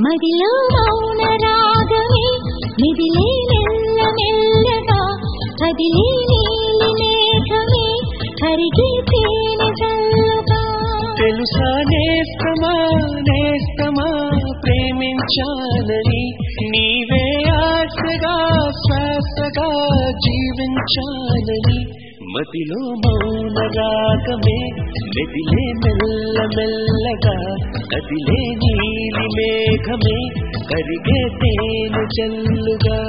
మదిలో మౌన రాగమే మిదిలే మెల్ల మెల్లగా కదిలే నీలి మేఘమే కరిగే తేనె జల్లుగా తెలుసా నేస్తమా నేస్తమా ప్రేమించాలని నీవే ఆశగా శ్వాసగా జీవించాలని మదిలో మౌన రాగమే మెదిలే మెల్ల మెల్లగా కదిలే నీలి మేఘమే కరిగే తేనె జల్లుగా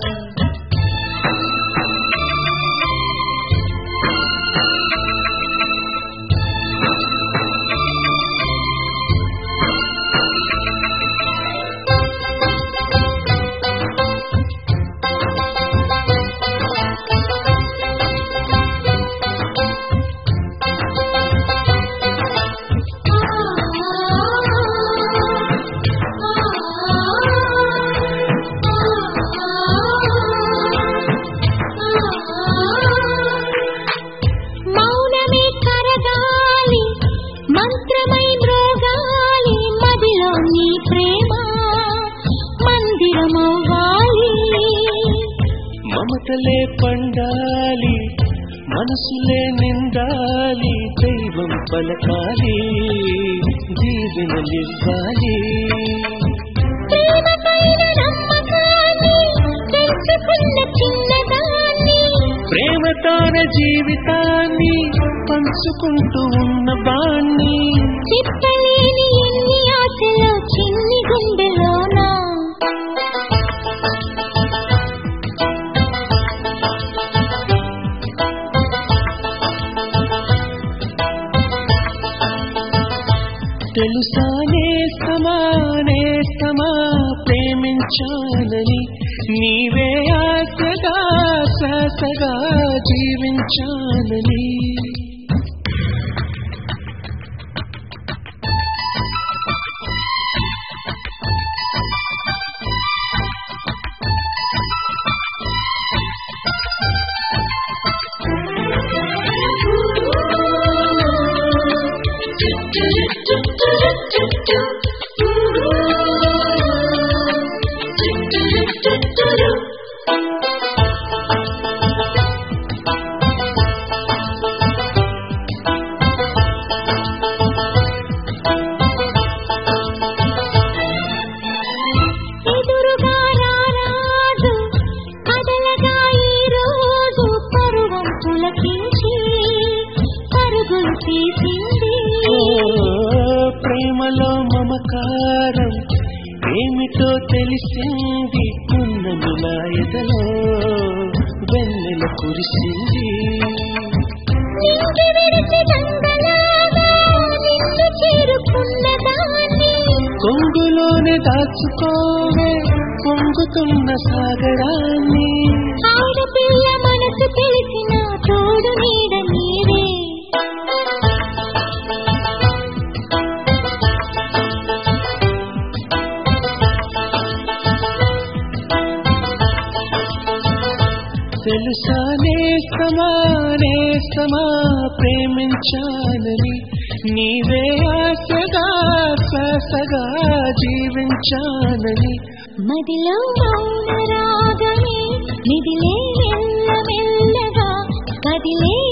మౌనమే కరగాలి మంత్రమై మ్రోగాలి మదిలో నీ ప్రేమ మందిరమవ్వాలి మమతలే పండాలి మనసులే నిండాలి దైవం పలకాలి దీవెనలివ్వాలి ప్రేమపైన నమ్మకాన్ని పెంచుకున్న చిన్నదాన్ని ప్రేమ తాన జీవితాన్ని పంచుకుంటూ ఉన్న బాణ్ణి చెప్పలేని ఎన్ని ఆశలో చిన్ని గుండెలోనా తెలుసా నేస్తమా నేస్తమా ప్రేమించాలని నీవే ఆశగా శ్వాసగా జీవించాలని ఎదురుగా రారాజు కదలగా ఈ రోజు పరువం పులకించి పరుగులు తీసింది ఓ, ప్రేమలో మమకారం ఏమిటో తెలిసింది పున్నమిలా ఎదలో వెన్నెల కురిసింది నింగి విడిచి గంగలాగా నిన్ను చేరుకున్నదాన్ని కొంగులోనే దాచుకోవే పొంగుతున్న సాగరాన్ని ఆడపిల్ల మనసు తెలిసిన తోడు నీడ నీవే తెలుసా నేస్తమా నేస్తమా ప్రేమించాలని నీవే ఆశగా శ్వాసగా జీవించాలని మదిలో మౌన రాగమే మిదిలే మెల్ల మెల్లగా కదిలే